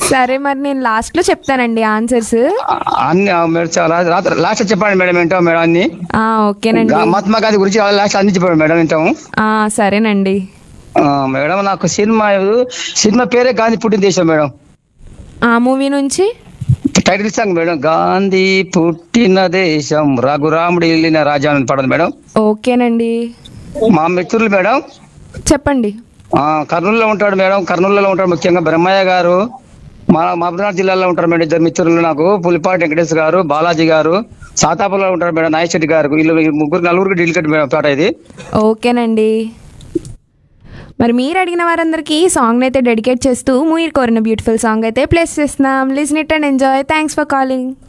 సరే మరి నేను లాస్ట్ లో చెప్తానండి ఆన్సర్స్ అన్ని ఆ, మేడం చాలా రాత్రి లాస్ట్ చెప్పండి మేడం ఏంటో మేడం అన్ని ఆ ఓకేనండి గా- మహాత్మా గాంధీ గురించి లాస్ట్ అన్ని చెప్పండి మేడం వింటాము ఆ సరేనండి ఆ, మేడం నాకు సినిమా సినిమా పేరే గాంధీ పుట్టిన దేశం మేడం ఆ మూవీ నుంచి టైటిల్ సాంగ్ మేడం గాంధీ పుట్టిన దేశం రఘురాముడు వెళ్ళిన రాజా అని పడదు మేడం ఓకేనండి మా మిత్రులు మేడం చెప్పండి ఆ, కర్నూలులో ఉంటాడు మేడం కర్నూలులో ఉంటాడు ముఖ్యంగా బ్రహ్మయ్య గారు మా మహబూబ్నగర్ జిల్లాలో ఉంటారు మేడం ఇద్దరు మిత్రులు నాకు పులిపాటి వెంకటేష్ గారు బాలాజీ గారు సాతాపురంలో ఉంటారు మేడం నాయశెట్టి గారు వీళ్ళు ఈ ముగ్గురు నలుగురికి డీలికెట్ మేడం పాట ఇది ఓకేనండి మరి మీరు అడిగిన వారందరికీ ఈ సాంగ్ అయితే డెడికేట్ చేస్తూ మీరు కోరిన బ్యూటిఫుల్ సాంగ్ అయితే ప్లేస్ చేస్తున్నాం listen it and enjoy thanks for calling